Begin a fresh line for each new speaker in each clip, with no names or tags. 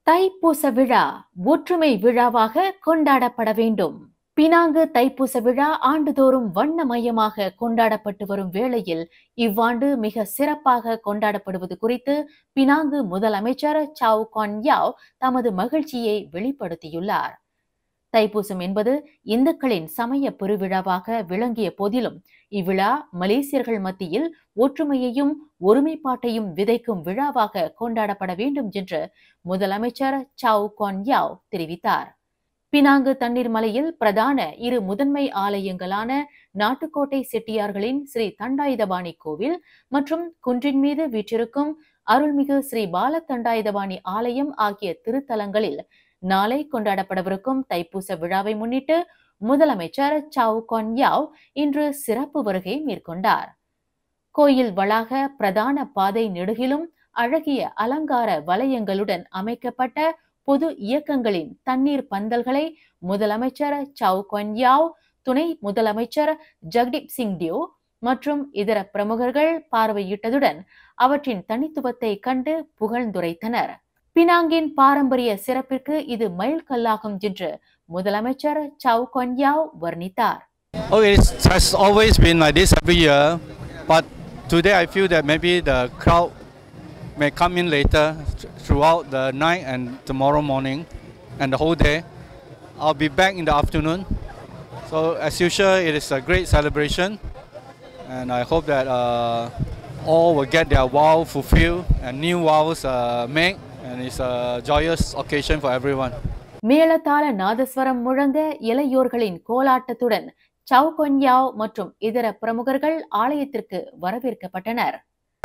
தைப்பூச விழா ஒற்றுமை விழாவாக கொண்டாடப்பட வேண்டும் பினாங்கு தைப்பூச விழா ஆண்டுதோறும் வண்ணமயமாக கொண்டாடப்பட்டு வரும் வேளையில் இவ்வாண்டு மிக சிறப்பாக கொண்டாடப்படுவது குறித்து பினாங்கு முதலமைச்சர் சாவ் கான் யாவ் தமது மகிழ்ச்சியை வெளிப்படுத்தியுள்ளார் தைப்பூசம் என்பது இந்துக்களின் சமய பெருவிழாவாக விளங்கிய போதிலும் இவ்விழா மலேசியர்கள் மத்தியில் ஒற்றுமையையும் ஒருமைப்பாட்டையும் விதைக்கும் விழாவாக கொண்டாடப்பட வேண்டும் என்று முதலமைச்சர் சாவ் கான் யாவ் தெரிவித்தார் பினாங்கு தண்ணீர் மலையில் பிரதான இரு முதன்மை ஆலயங்களான நாட்டுக்கோட்டை செட்டியார்களின் ஸ்ரீ தண்டாயுதபாணி கோவில் மற்றும் குன்றின் மீது வீற்றிருக்கும் அருள்மிகு ஸ்ரீ பால தண்டாயுதபாணி ஆலயம் ஆகிய திருத்தலங்களில் நாளை கொண்டாடப்படவிருக்கும் தைப்பூச விழாவை முன்னிட்டு முதலமைச்சர் சாவ் கான் யாவ் இன்று சிறப்பு வருகை மேற்கொண்டார் கோயில் வளாக பிரதான பாதை நெடுகிலும் அழகிய அலங்கார வலயங்களுடன் அமைக்கப்பட்ட பொது இயக்கங்களின் தண்ணீர் பந்தல்களை முதலமைச்சர் சாவ் கான் யாவ் துணை முதலமைச்சர் ஜக்தீப் சிங் டியோ மற்றும் இதர பிரமுகர்கள் பார்வையிட்டதுடன் அவற்றின் தனித்துவத்தை கண்டு புகழ்ந்துரைத்தனர் பினாங்கின் பாரம்பரிய சிறப்பிற்கு இது மைல்கல்லாகும் என்று முதலமைச்சர் சாவ் கான் யாவ் வர்ணித்தார்
Oh, it has always been like this every year, but today I feel that maybe the crowd may come in later th- throughout the night and tomorrow morning and the whole day. I'll be back in the afternoon. So, as usual, it is a great celebration, and I hope that uh, all will get their vow fulfilled and new vows uh, made, and it's a joyous occasion for everyone.
மேளதாள நாதஸ்வரம் முழங்க இளையோர்களின் கோலாட்டத்துடன் சவ் கொன்யாவ் மற்றும் இதர பிரமுகர்கள் ஆலயத்திற்கு வரவேற்கப்பட்டனர்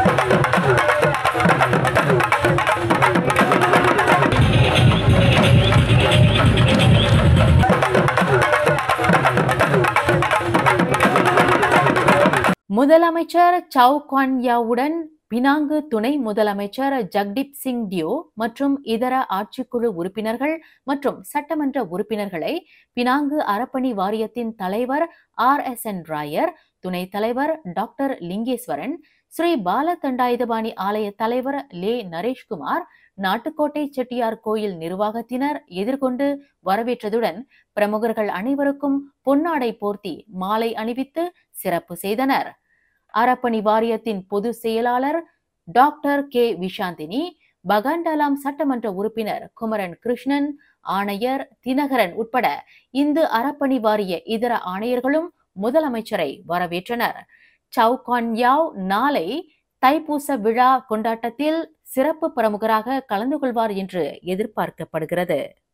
முதலமைச்சர் சவ் குவான்யாவுடன் Penang துணை முதலமைச்சர் ஜக்தீப் சிங் டியோ மற்றும் இதர ஆட்சிக்குழு உறுப்பினர்கள் மற்றும் சட்டமன்ற உறுப்பினர்களை பினாங்கு அறப்பணி வாரியத்தின் தலைவர் ஆர் எஸ் என் ராயர் துணைத் தலைவர் டாக்டர் லிங்கேஸ்வரன் ஸ்ரீ பால தண்டாயுதபாணி ஆலய தலைவர் லே நரேஷ்குமார் நாட்டுக்கோட்டை செட்டியார் கோயில் நிர்வாகத்தினர் எதிர்கொண்டு வரவேற்றதுடன் பிரமுகர்கள் அனைவருக்கும் பொன்னாடை போர்த்தி மாலை அணிவித்து சிறப்பு செய்தனர் அறப்பணி வாரியத்தின் பொதுச் செயலாளர் டாக்டர் கே விஷாந்தினி பகாண்டலாம் சட்டமன்ற உறுப்பினர் குமரன் கிருஷ்ணன் ஆணையர் தினகரன் உட்பட இந்து அறப்பணி வாரிய இதர ஆணையர்களும் முதலமைச்சரை வரவேற்றனர் சவுகான் யாவ் நாளை தைப்பூச விழா கொண்டாட்டத்தில் சிறப்பு பிரமுகராக கலந்து கொள்வார் என்று எதிர்பார்க்கப்படுகிறது